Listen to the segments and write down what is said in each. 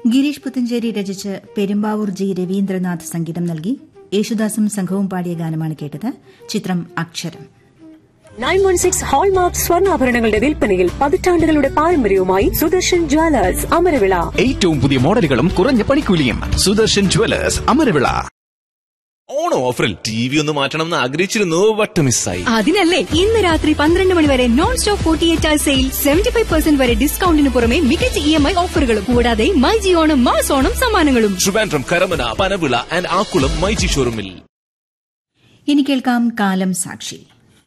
ഗിരീഷ് പുത്തഞ്ചേരി രചിച്ച് പെരുമ്പാവൂർ ജി രവീന്ദ്രനാഥ് സംഗീതം നൽകി യേശുദാസും സംഘവും പാടിയ ഗാനമാണ് കേട്ടത് ചിത്രം Aksharam nine one six hallmark സ്വർണ്ണാഭരണങ്ങളുടെ വിൽപ്പനയിൽ പതിറ്റാണ്ടുകളുടെ പാരമ്പര്യവുമായി സുദർശൻ ജ്വല്ലേഴ്സ് അമരവിള ഏറ്റവും പുതിയ മോഡലുകളും കുറഞ്ഞ പണിക്കൂലിയും സുദർശൻ ജുവലേഴ്സ് അമരവിള ഓണം ഓഫറിൽ ടി വി ഒന്ന് മാറ്റണം എന്ന് ആഗ്രഹിച്ചിരുന്നു ബട്ട് മിസ്സായി അതിനല്ലേ ഇന്ന് രാത്രി പന്ത്രണ്ട് മണി വരെ non stop forty eight hour sale seventy five percent വരെ ഡിസ്കൗണ്ടിന് പുറമെ മികച്ച ഇ എം ഐ ഓഫറുകളും കൂടാതെ My G Onam mass Onam സമ്മാനങ്ങളും ട്രിവാൻഡ്രം കരമന പനവിള ആൻഡ് ആക്കുളം മൈജി ഷോറൂമിൽ ഇനി കേൾക്കാം കാലം സാക്ഷി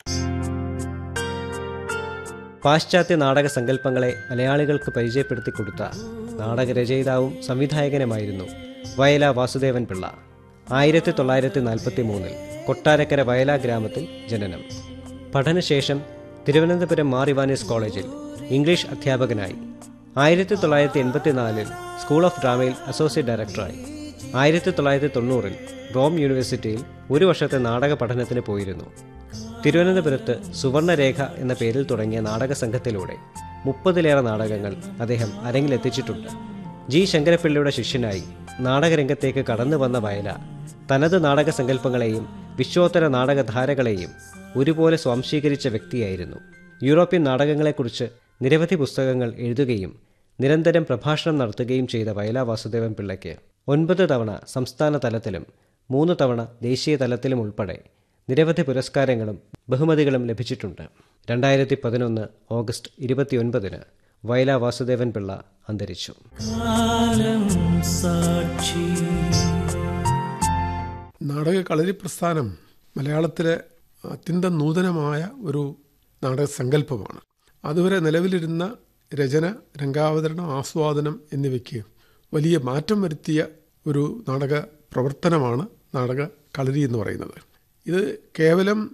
പാശ്ചാത്യ നാടക സങ്കല്പങ്ങളെ മലയാളികൾക്ക് പരിചയപ്പെടുത്തി കൊടുത്ത നാടകരചയിതാവും സംവിധായകനുമായിരുന്നു വയല വാസുദേവൻ പിള്ള ആയിരത്തി തൊള്ളായിരത്തി നാൽപ്പത്തി മൂന്നിൽ കൊട്ടാരക്കര വയല ഗ്രാമത്തിൽ ജനനം പഠനശേഷം തിരുവനന്തപുരം മാറിവാനീസ് കോളേജിൽ ഇംഗ്ലീഷ് അധ്യാപകനായി ആയിരത്തി തൊള്ളായിരത്തി എൺപത്തിനാലിൽ സ്കൂൾ ഓഫ് ഡ്രാമയിൽ അസോസിയേറ്റ് ഡയറക്ടറായി ആയിരത്തി തൊള്ളായിരത്തി തൊണ്ണൂറിൽ റോം യൂണിവേഴ്സിറ്റിയിൽ ഒരു വർഷത്തെ നാടക പഠനത്തിന് പോയിരുന്നു തിരുവനന്തപുരത്ത് സുവർണരേഖ എന്ന പേരിൽ തുടങ്ങിയ നാടക സംഘത്തിലൂടെ മുപ്പതിലേറെ നാടകങ്ങൾ അദ്ദേഹം അരങ്ങിലെത്തിച്ചിട്ടുണ്ട് ജി ശങ്കരപ്പിള്ളയുടെ ശിഷ്യനായി നാടകരംഗത്തേക്ക് കടന്നു വന്ന വയല തനത് നാടക സങ്കല്പങ്ങളെയും വിശ്വോത്തര നാടകധാരകളെയും ഒരുപോലെ സ്വാംശീകരിച്ച വ്യക്തിയായിരുന്നു യൂറോപ്യൻ നാടകങ്ങളെക്കുറിച്ച് നിരവധി പുസ്തകങ്ങൾ എഴുതുകയും നിരന്തരം പ്രഭാഷണം നടത്തുകയും ചെയ്ത വയല വാസുദേവൻ പിള്ളയ്ക്ക് ഒൻപത് തവണ സംസ്ഥാന തലത്തിലും മൂന്ന് തവണ ദേശീയ തലത്തിലും ഉൾപ്പെടെ നിരവധി പുരസ്കാരങ്ങളും ബഹുമതികളും ലഭിച്ചിട്ടുണ്ട് രണ്ടായിരത്തി പതിനൊന്ന് ഓഗസ്റ്റ് ഇരുപത്തിയൊൻപതിന് വയല വാസുദേവൻ പിള്ള അന്തരിച്ചു നാടക കളരി പ്രസ്ഥാനം മലയാളത്തിലെ അത്യന്തം നൂതനമായ ഒരു നാടക സങ്കല്പമാണ് അതുവരെ നിലവിലിരുന്ന രചന രംഗാവതരണം ആസ്വാദനം എന്നിവയ്ക്ക് വലിയ മാറ്റം വരുത്തിയ ഒരു നാടക പ്രവർത്തനമാണ് നാടക കളരി എന്ന് പറയുന്നത് ഇത് കേവലം